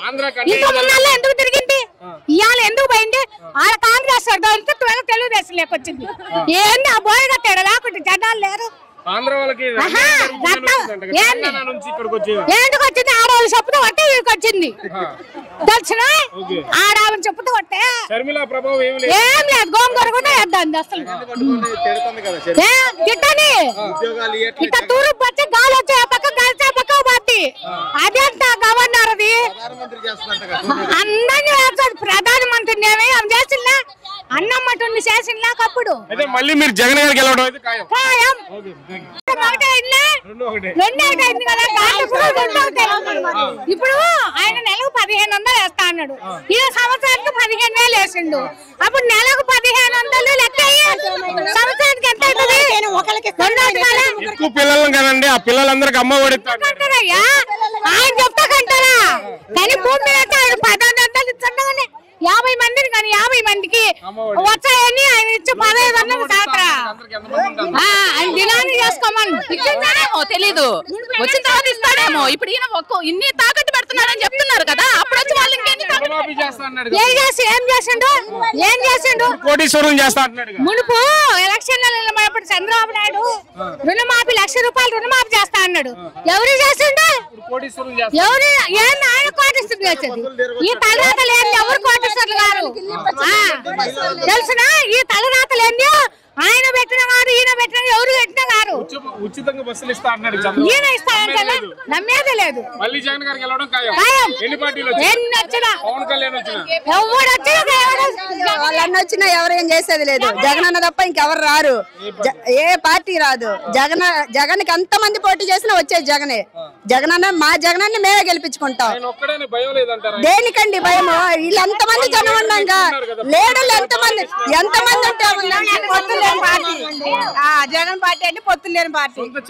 ఆంధ్ర ఇంత ముందల్ల ఎందుకు తిరిగింది ఇవాళ ఎందుకు పోయింది ఆడ కాంగ్రెస్ దొరికితే త్వరగా తెలుగుదేశం లేకొచ్చింది ఏంది ఆ బోయగా తేడా లేకుంటే జనాలు లేరు ఆంధ్ర వాళ్ళకి ఆహా, రక్తం. ఏంది? తెలంగాణ నుంచి ఇక్కడికి వచ్చి ఏంటికి వచ్చింది ఆడవాళ్ళు చెప్పుతూ కొట్టే వీడికి వచ్చింది తెలిసిన ఓకే. ఆడవాళ్ళు చెప్పుతూ కొట్టే షర్మిల ప్రభావం ఏమి లేదు ఏం లేదు గోంగూర కూడా వేద్దాం అసలు తిడుతుంది కదా ఏ గిట్టని ఉద్యోగాలు ఇట్లా తూర్పు వచ్చి గాలి వచ్చి ఆ పక్క గాలి ఆ పక్క పోద్ది అదేంత గవర్నర్ అది ప్రధానమంత్రి చేస్తున్నట్ట కదా అందరినీ వేస్తాడు ప్రధానమంత్రిని ఏమి ఆమె చేసిందా అన్నమ్మటుండి చేసిందా అప్పుడు అయితే మళ్ళీ మీరు జగన్ గారికి వెళ్ళడం అయితే ఖాయం ఖాయం. Okay thank you. ఒకటే అయిందా? రెండు ఒకటే రెండే అయింది కదా దాంట్లో కూడా రెండు అవుతాయి. ఇప్పుడు ఆయన నెలకు పదిహేను వందలు వేస్తా అన్నాడు ఈ సంవత్సరానికి పదిహేను వేలు వేసిండు అప్పుడు నెలకు పదిహేను వందలు లెక్క అయ్యి సంవత్సరానికి ఎంత అవుతుంది రెండు అవుతుందా? ఎక్కువ పిల్లలను కదండి ఆ పిల్లలందరికి అమ్మ ఒడిస్తాడు అంటారయ్యా ఆయన చెప్తా కంటారా కానీ భూమి మీద అయితే ఆయన పదహారు వందలు ఇస్తుండగానే యాభై మందిని కానీ యాభై మందికి వచ్చాయని ఆయన ఇచ్చే పదహైదు వందలు సాత్రా అందరికి ఎంతమంది ఉంటారు ఆ, ఆయన దినాన్ని చేసుకోమని ఇచ్చిందానేమో తెలీదు వచ్చిన తర్వాత ఇస్తాడేమో ఇప్పుడు ఈయన ఒక్క ఇన్ని తాకట్టు పెడుతున్నాడని చెప్తున్నారు కదా అప్పుడు వచ్చి వాళ్ళు ఇంకెన్ని తాకట్టు రుణమాఫీ చేస్తా అన్నాడు ఏం చేసి ఏం చేసిండు ఏం చేసిండు కోటీశ్వరం చేస్తా అంటున్నాడు మునుపు ఎలక్షన్ నిలబడినప్పుడు చంద్రబాబు నాయుడు రుణమాఫీ లక్ష రూపాయలు రుణమాఫీ చేస్తా అన్నాడు ఎవరు చేసిండు ఇప్పుడు కోటీశ్వరం చేస్తా ఎవరు ఏం ఆయన కోటేశ్వరులు చేసేది ఈ తలరాతలు ఏంది ఎవరు కోటేశ్వరులు గారు తెలిసిన ఈ తలరాతలు ఏంది ఆయన పెట్టిన గారు ఈయన పెట్టిన ఎవరు పెట్టిన గారు ఉచిత- ఉచితంగా బస్సులు ఇస్తా అంటున్నాడు చంద్రబాబు ఈయన ఇస్తానంటే నమ్మేది లేదు. నమ్మేదే లేదు మళ్ళీ జగన్ గారికి వెళ్ళడం ఖాయం ఖాయం. ఎన్ని పార్టీలు వచ్చాయి ఎన్ని వచ్చినా పవన్ కళ్యాణ్ వచ్చిన ఎవడు వచ్చినా ఎవడు వాళ్ళన్న వచ్చినా ఎవరేం చేసేది లేదు జగన్ అన్న తప్ప ఇంకెవరు రారు జ- ఏ పార్టీ రాదు జగన్ జగన్ కి ఎంత మంది పోటీ చేసినా వచ్చేది జగనే జగన్ అన్న మా జగన్ అన్న మేమే గెలిపించుకుంటాం ఆయన ఒక్కడే భయం లేదంటారా దేనికండి భయం వీళ్ళు ఎంత మంది జనం ఉన్నాగా లీడర్లు ఎంత మంది ఎంత మంది ఉంటే పొత్తులేని పార్టీ ఆ, జగన్ పార్టీ అంటే పొత్తులేని పార్టీ